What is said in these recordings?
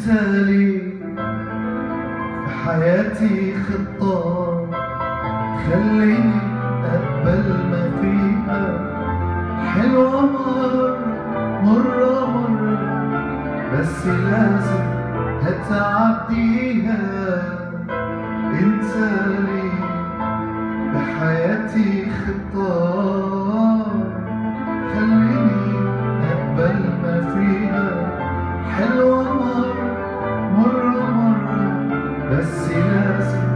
انت لي في حياتي خطة خليني اقبل ما فيها حلوة مرة مرة مرة بس لازم هتعديها انت لي بحياتي خطة خليني اقبل ما فيها حلوة مرة مرة مرة بس لازم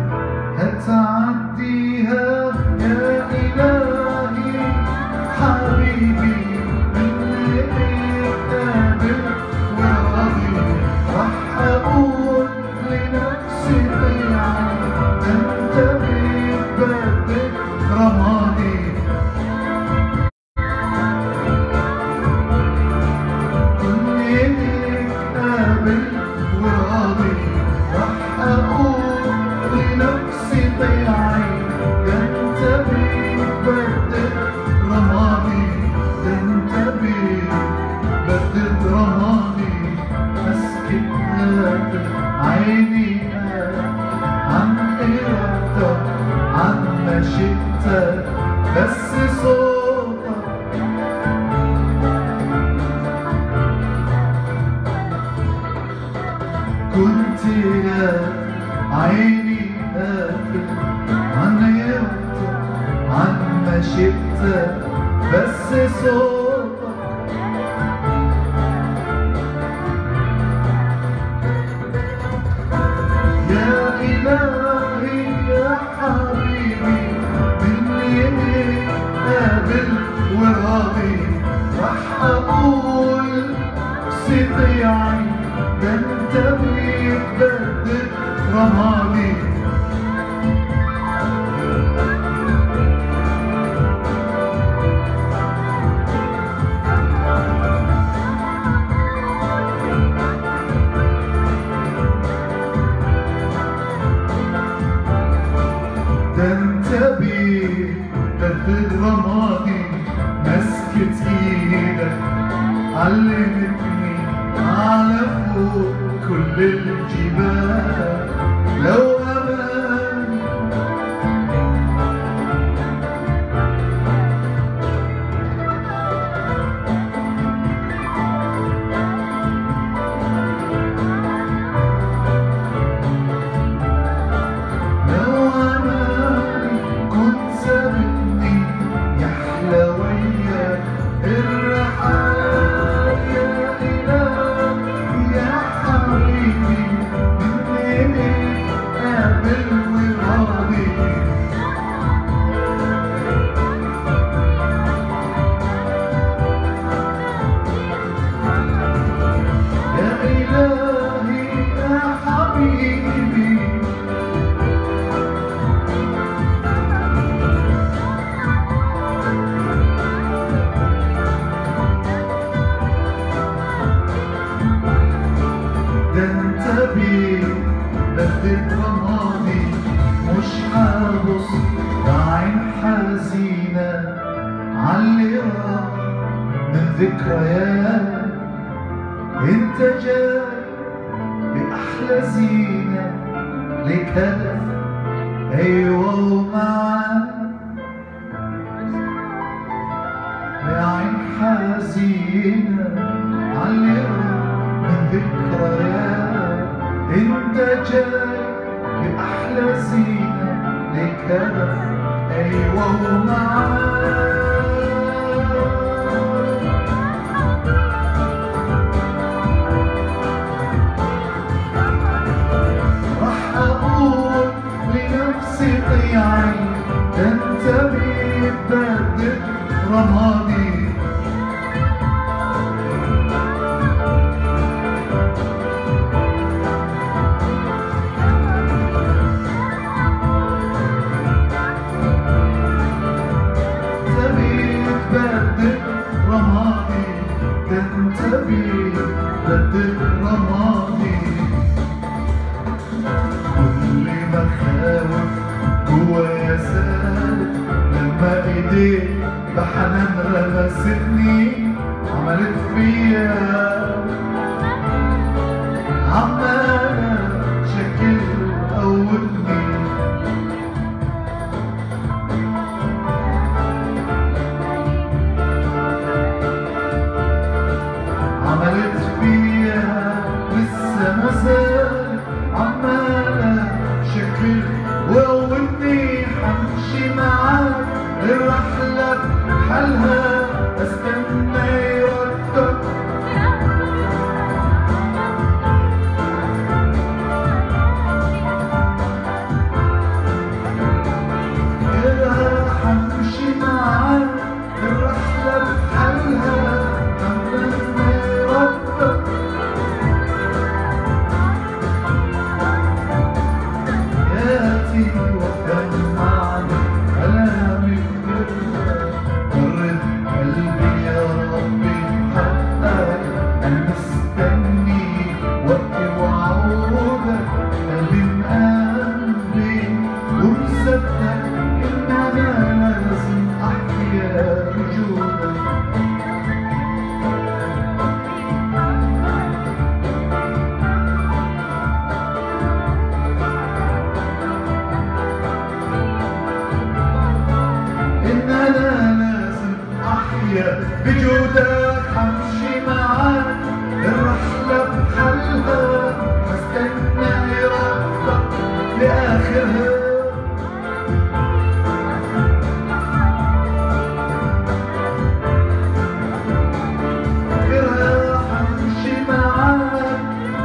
هتعديها يا إلهي حبيبي من قابل وراضي راح أقول لنفسي طيعي ده أنت بتبدل رمادي دنيتك قابل وراضي راح اقول لنفسي طيعي ده انت بتبدل رمادي ده انت بتبدل رمادي مسكت هاتف عيني عن إرادتك عن مشيتك بس صوتك كنت يا عيني قافل عن يرضى عن مشيتك بس صوتك يا إلهي يا حبيبي من يديك قابل وراضي راح أقول سطيعي ده انت بتبدل رمادي ده انت بتبدل رمادي مسكت ايدك علمتني على فوق كل الجبال لو أمان لو أماني كنت سابتني يا حلوية الرحال يا إلهي يا حبيبي من إيديك قابل وراضي يا إلهي يا حبيبي ده انت بيه بدل رمادي مش هبص بعين حزينة عاللي راح من ذكريات انت جاي بأحلى زينة لك هدف ايوه ومعاك بعين حزينة عاللي من ذكريات انت جاي بأحلى زينة لك هدف ايوه ومعاك راح اقول لنفسي طيعي ده انت بتبدل رمادي انت بتبدل رمادي ده انت بتبدل رمادي كل مخاوف جوايا زادت لما ايديك بحنان لمستني عملت فيا عمالة شكل وقومني عملت فيها لسه ما زالت عمالة شكل وقومني حمشي معاك الرحلة بحالها استنى يردك كده حمشي معاك الرحلة بحالها استنى يردك حياتي وكان معنا كلامي كله مرت قلبي يا ربي حقك انا مستني وقتي وعودك قلبي مقلبي ومصدق ان انا لازم احيا وجودك إن أنا لازم أحيا بجودك حمشي معاك الرحلة بحلها هستنى ربك لآخرها آخرها حمشي معاك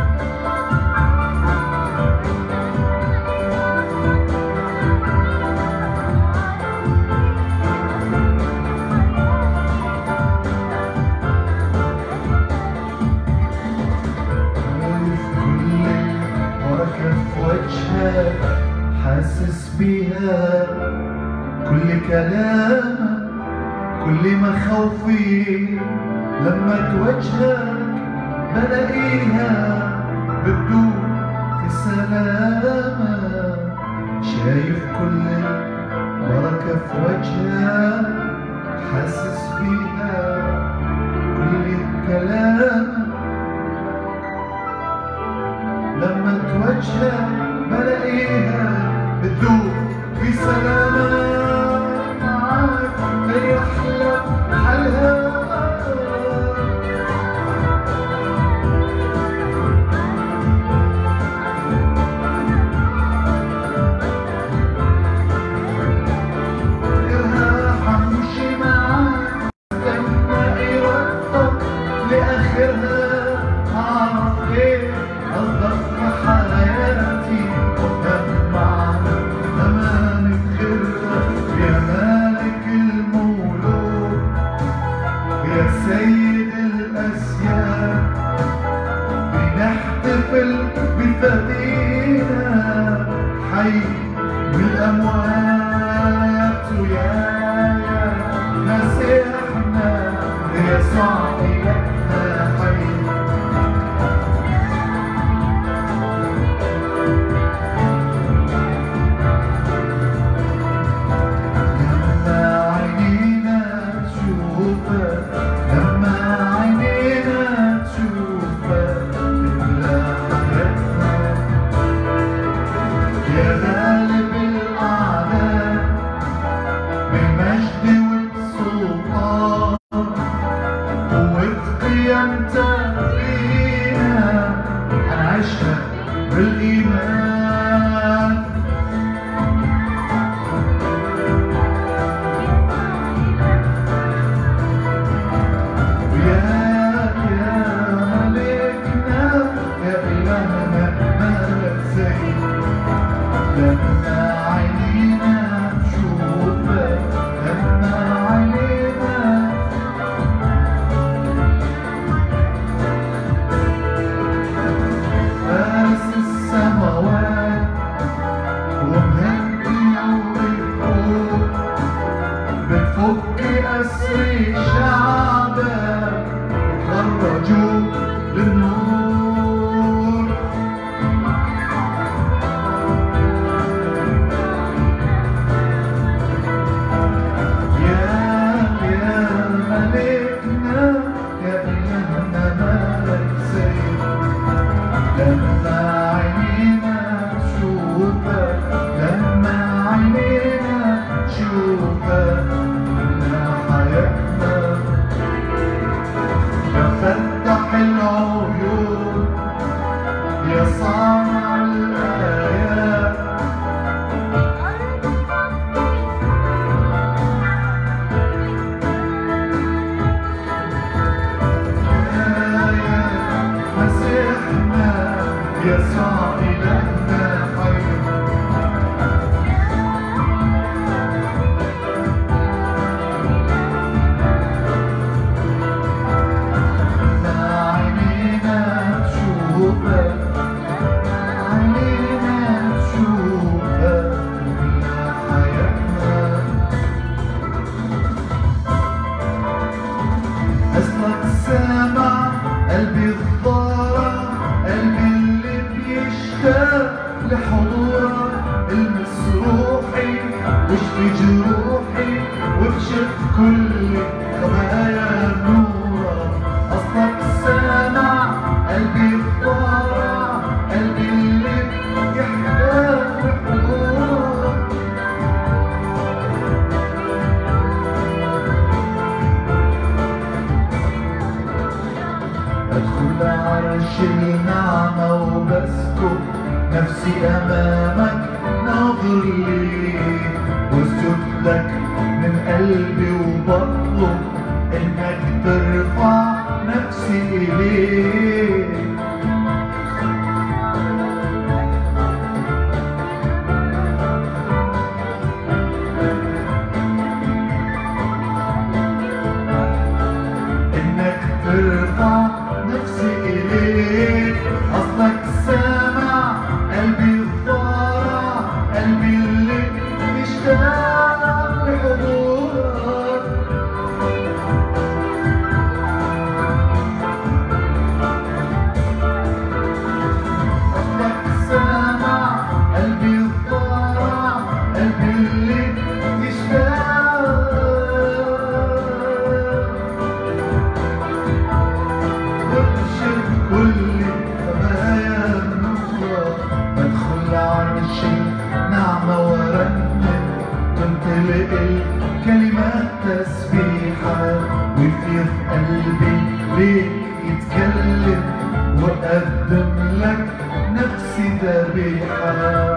عارف كل حركة في وجهك حاسس بيها كل كلامك كل مخاوفي لما تواجهك بلاقيها بتدوب في سلامك شايف كل بركة في وجهك حاسس بيها كل كلامك لما توجه بلاقيها بتدوب في سلامك معاك هي أحلى حالها غيرها حمشي معاك استنى إرادتك لآخرها أعرف إيه قصدك في حياتي وكان معنا أمان بخيرها يا مالك المولود يا سيد الأسياد بنحتفل بفدينا حي بالأموات ويا يا مسيحنا يسوع إلهنا حي لما عينينا تشوفك لما عينينا تشوفك تملى حياتنا يا غالب الأعداء بالمجد والسلطان قوة قيامتك فينا هنعيشها بالإيمان يا يا ملكنا يا إلهنا مالك زي لما عينينا تشوفك لما عينينا فارس السماوات ومهدي وبالفوق بتفك أسري شعبك وتخرجوا للنور يا يا ملكنا يا إلهنا مالك سيد لما يسوع إلهنا حي عينينا تشوفك عينينا تشوفك يا حياتنا أصلك سامع قلبي الضارة قلبي اللي بيشتاق لحضورك المس روحي واشفي جروحي واكشف كل خبايا نورك أصلك سامع قلبي الضارة قلبي اللي يحتاج لحضورك أدخل عرش النعمة وبسكب نفسي أمامك ناظر لي واسجد لك من قلبي وبطلب إنك ترفع نفسي إليك انك ترفع نفسي اليك اصلك سامع قلبي الضارع قلبي اللي مشتاق لحضورك اصلك سامع قلبي الضارع قلبي اللي مشتاق وابشر كل خبايا النور بدخل عرشي نعمة ورنم تمتلئ الكلمات تسبيحة وفي قلبي ليك يتكلم وأقدم لك نفسي ذبيحة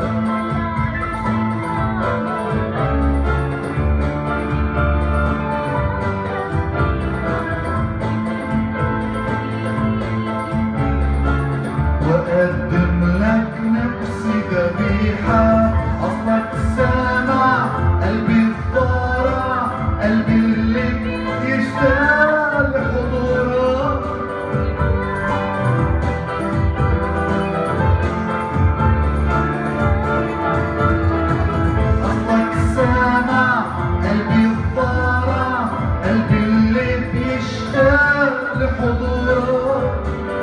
وأقدم لك نفسي ذبيحة أصلك سامع قلبي الضارع قلبي اللي يشتاق لحضورك أصلك سامع قلبي الضارع قلبي اللي بيشتاق لحضورك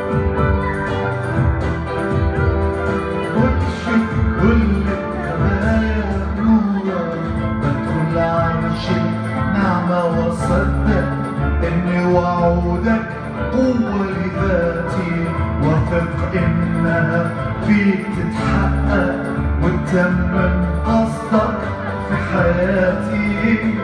وتشوف كل خبايا نورك بدخل عرش النعمة وصدق إني وعودك قوة لذاتي وثق إنها فيك تتحقق وتتمم قصدك في حياتي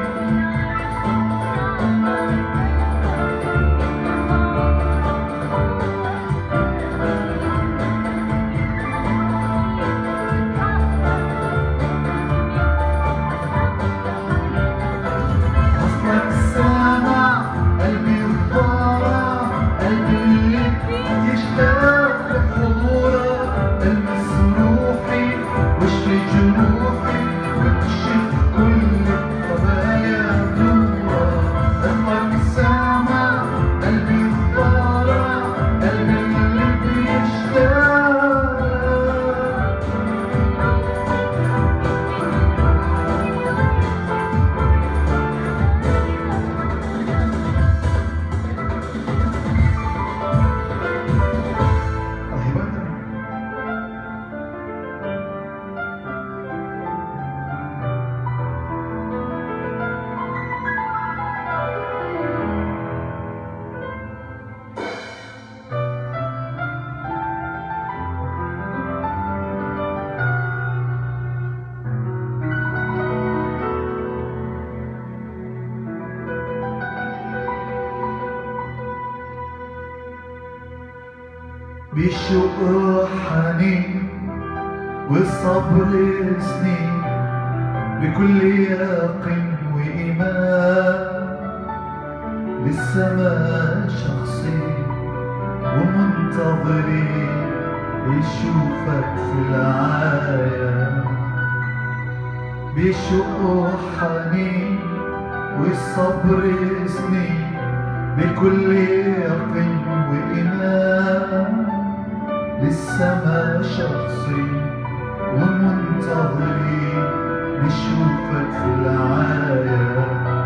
أصلك سامع قلبي الضارع قلبي اللي يشتاق لحضورك المس روحي واشفي جروحي واكشف كل خبايا نورك أصلك سامع قلبي الضارع قلبي اللي بيشتاق رهيبة بشوق روحاني والصبر سنين بكل يقين وإيمان لسه ما شخصي ومنتظرين يشوفك في العاية بشوق حنين والصبر سنين بكل يقين وإيمان للسما شخصي ومنتظرين نشوفك في العاية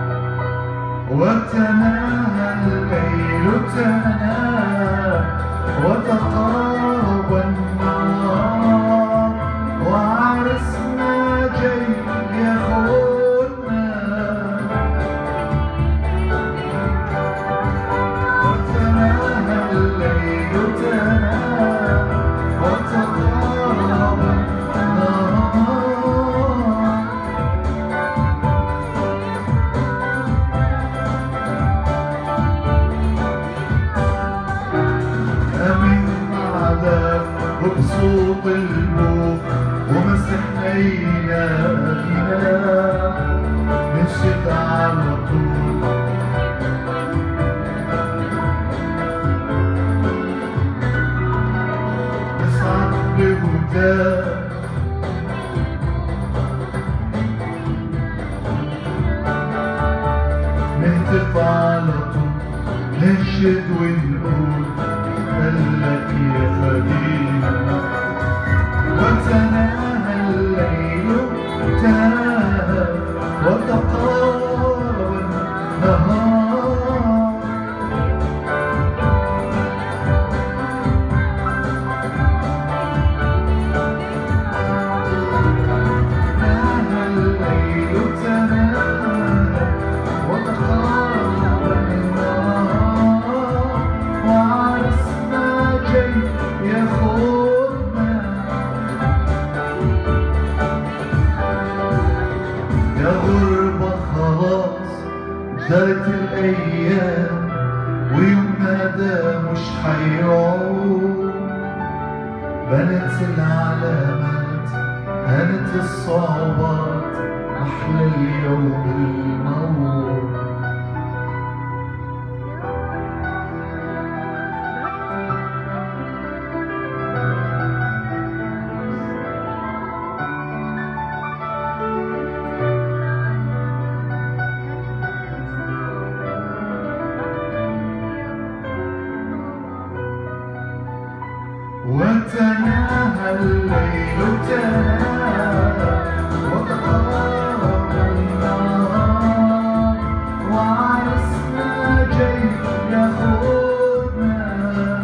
وتناهى الليل تناهى وتقارب النهار وعرسنا جاي ياخدنا وتناهى الليل تناهى وتقارب النهار أمين عذاب وبصوت البوق ومسحنا إله نشد على طول نصعد بهداه نهتف على طول ننشد ونقول هلك يا خليل وتناهى الليل تناهى وتقارب النهار تناهى الليل تناهى وتقارب النهار وعرسنا جاي ياخدنا يا غربة خلاص جرت الأيام ويومنا ده مش حيعود بنت العلامات هانت الصعوبات أحلى اليوم الموت وتناهى الليل تناهى وتقارب النهار وعرسنا جاي ياخدنا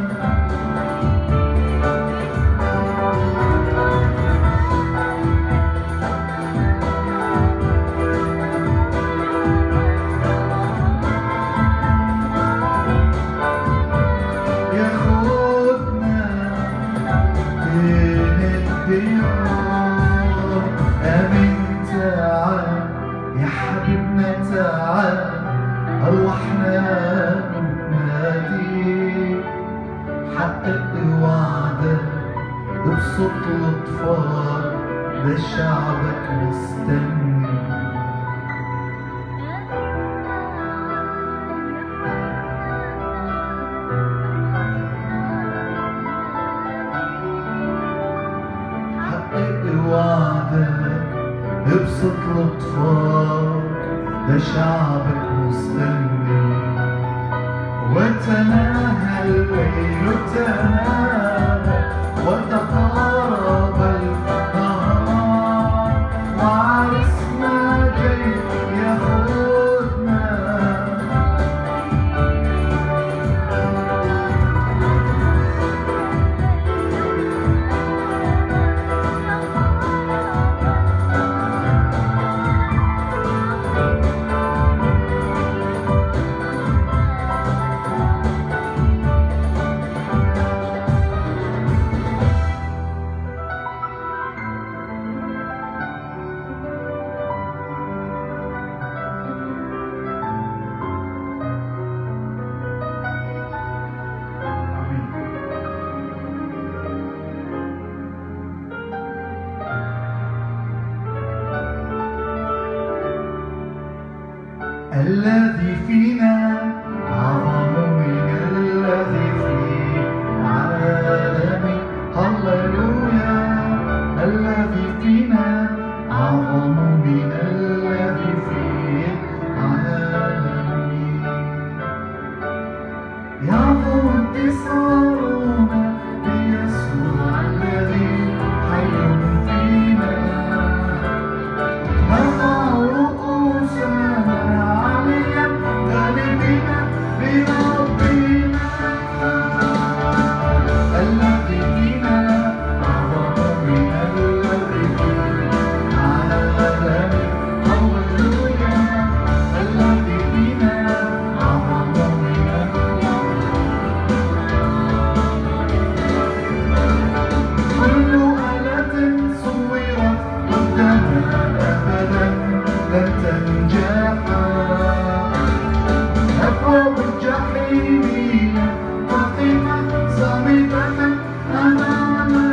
ياخدنا بين الديار امين تعال يا حبيبنا تعال ارواحنا بتناديك حقق وعدك بصوت الاطفال ده شعبك مستني حقق وعدك ابسط لطفك ده شعبك مستني وتناهى الليل تناهى وتقارب النهار وعرسنا جاي ياخدنا الذي فينا أعظم من الذي في عالمي الله انتصارنا بيسوع الذي حي فينا نرفع رؤوسنا عاليا غالبين بربنا الذي فينا أعظم من الذي في العالم هللويا الذي فينا أعظم من كل آلة صورت قدامنا أبدا لن تنجح أبواب الجحيم قائمة صامتة أمامنا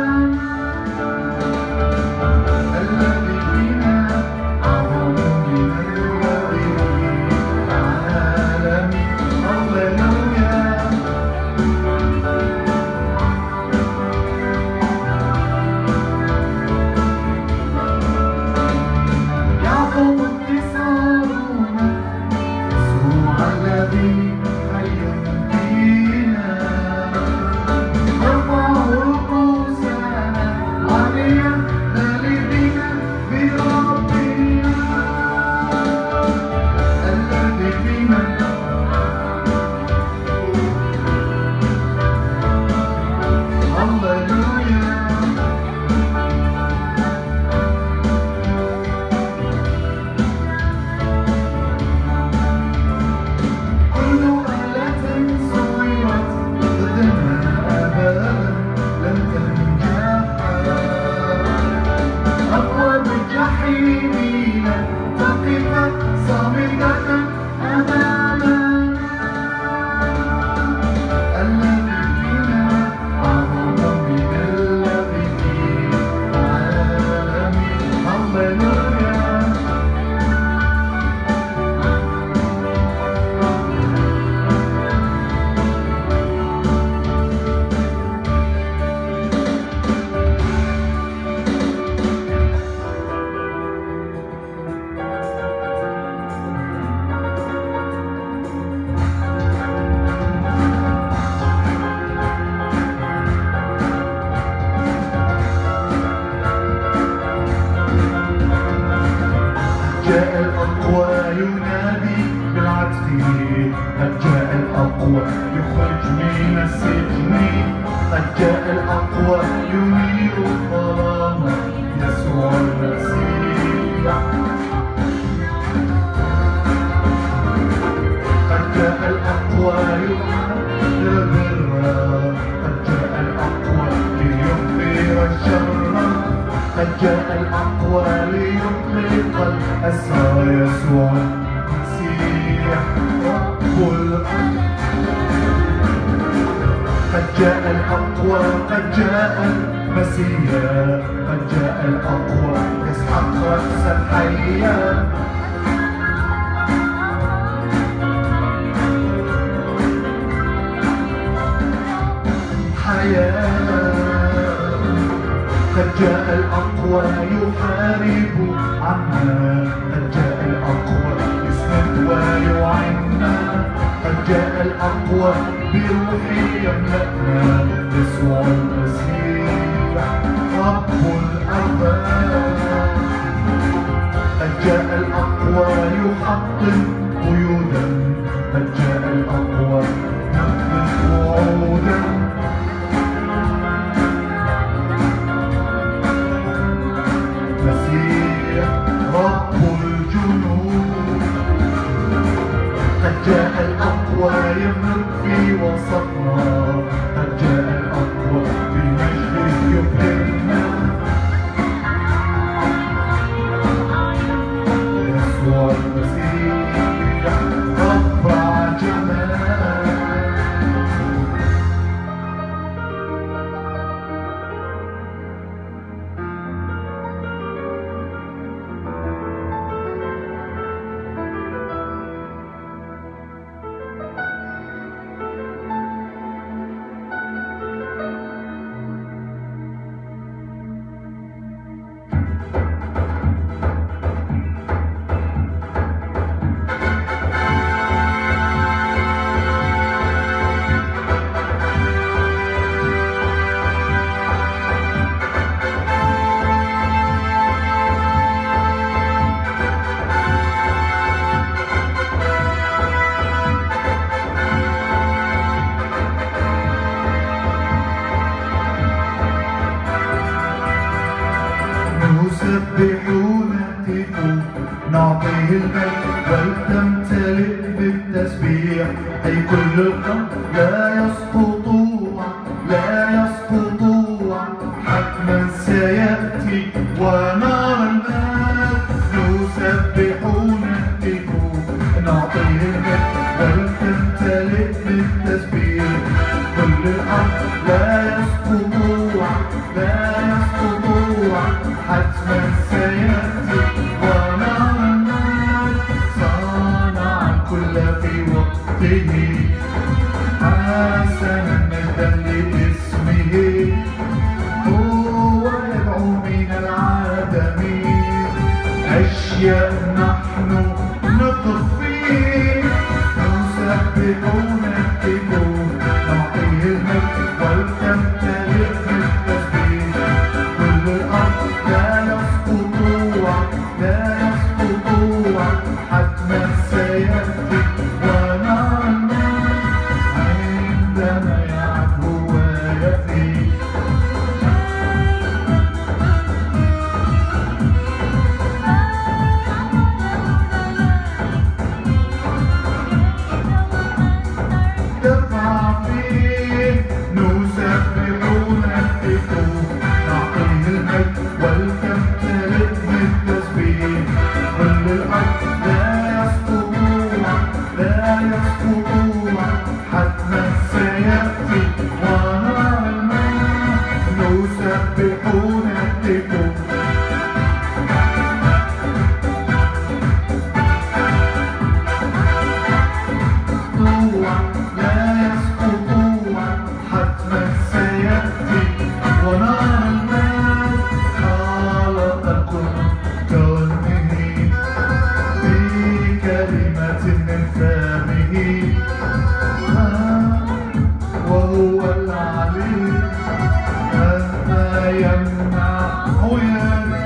الذي فينا أعظم من الذي في العالم هللويا يعظم انتصارنا يسوع الذي حي فينا نرفع رؤوسنا عاليا غالبين بربنا الذي فينا هللويا كل آلة صورت ضدنا أبدا لن تنجح أبواب الجحيم تقف صامتة أمامنا الذي فينا أعظم من الذي في العالم هللويا جاء الأقوى ينادي بالعطف قد جاء الأقوى يخرج من السجن قد جاء الأقوى ينير الظلام يسوع المسيح قد جاء الأقوى يحرر البر قد جاء الأقوى ليغفر الشر قد جاء الأقوى ليطلق الأسرى يسوع المسيح رب الأرض قد جاء الأقوى قد جاء المسيح قد جاء الأقوى يسحق رأس الحية حياة قد جاء الأقوى يحارب عنا قد جاء الأقوى يسند ويعنا قد جاء الأقوى بروحي يملأنا يسوع المسيح رب الأرباب قد جاء الأقوى يحطم قيودا قد جاء الأقوى ينقذ وعودا مسيح رب الجنود قد جاء الأقوى يملك في وسطنا قد جاء الأقوى بمجده يبهرنا يسوع المسيح رفع جمال نعطيه المجد ولتمتلئ بالتسبيح أي كل الخلق لا يسقط لا يسقط حتما سيأتي ونرى المجد نسبح نهتف نعطيه المجد ولتمتلئ بالتسبيح كل الأرض لا يسقط لا يسقط حتما سيأتي ونرى المجد صنع الكل في وقته حسنا مجدا لاسمه هو يدعو من العدم أشياء نحن نطفي نسبح ونهتف نعطيه المجد ولتمتلئ بالتسبيح كل الأرض لا يسقط لا يسقط حتما سيأتي ونرى المجد عندما يعفو ويأتي دفع فيه نسبح ونهتف نعطيه المجد ولتمتلئ بالتسبيح كل الأرض لا يسقط لا يسقط حتما سيأتي ونرى المجد نسبح ونهتف لا يسقط حتما سيأتي ونرى المجد خلق الكون كونه بكلمة من فمه وهو العليم مهما يمنع عيانه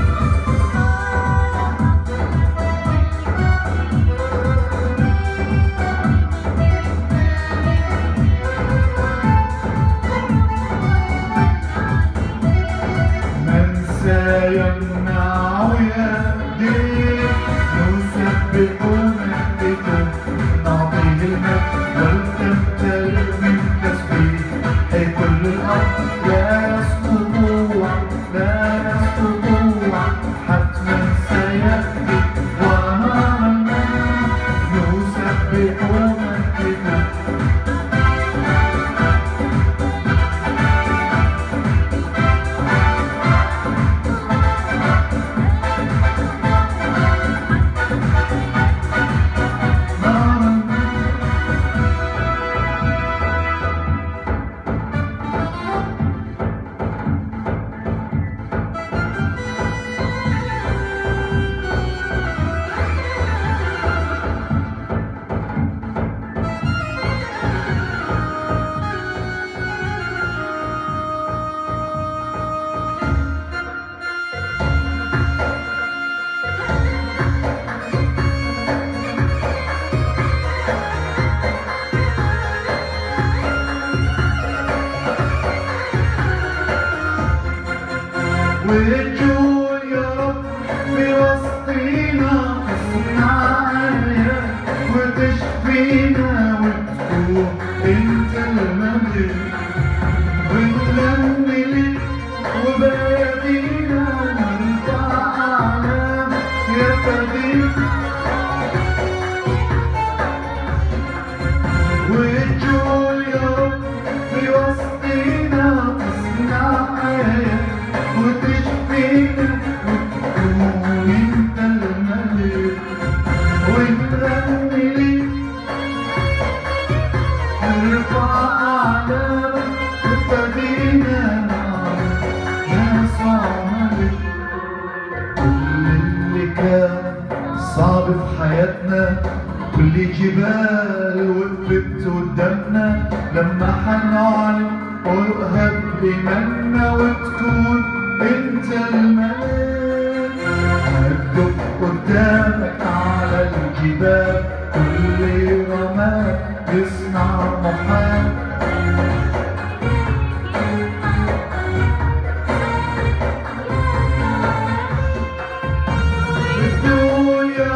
من سيمنع يديه نسبح ونهتف نعطيه المجد ولتمتلئ من تسبيح أي كل الأرض لا يسقط لا يسقط حتما سيأتي ونرى المجد نسبح ونهتف نرى المجد والجود يا رب في وسطينا تصنع آيات وتشفينا وتكون انت المجد ونغني لك وبادينا نرفع أعلام يا فديك والجول يا رب في وسطينا تصنع آيات وتشفينا وتكون انت الملك ونغني ليك نرفع أعلامك وفدينا نسمع ملك كل اللي كان صعب في حياتنا كل جبال وقفت قدامنا لما حنعلن ويؤهب بمنا وتكون انت الملك هدف قدامك على الجبال كل رماد يصنع محال بتقول يا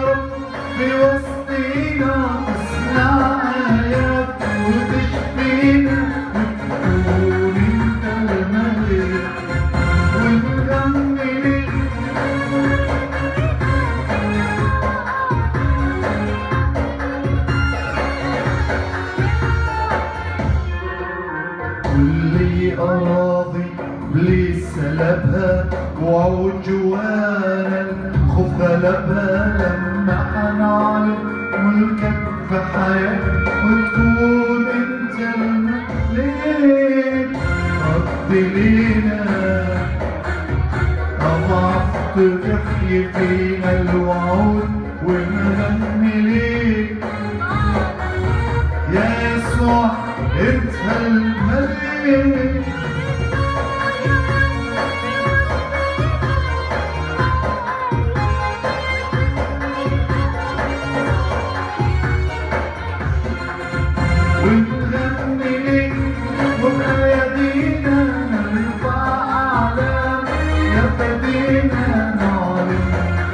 الأراضي بليس سلبها وعود جوانا الخوف غلبها لما حنعلن ملكك في حياتك وتكون انت الملك رد لينا أضعف تحيي فينا الوعود ونغني ليك يا يسوع انت الملك ونغني ليك وبأيدينا نرفع أعلام يا فدينا نعلن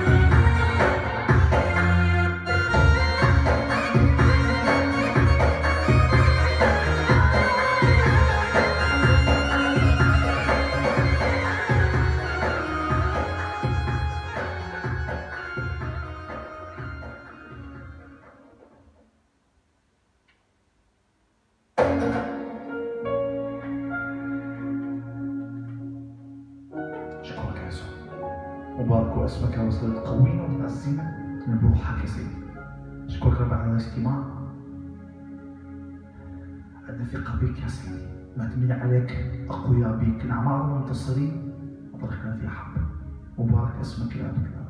أشكرك يا يسوع مبارك اسمك وصلت قوينا وتعزينا من روحك يا سيدي أشكرك رب على الاجتماع عندنا ثقة بك يا سيدي معتمدين عليك أقوياء بك نعمار ومنتصرين وطريقنا في حق مبارك اسمك يا أبو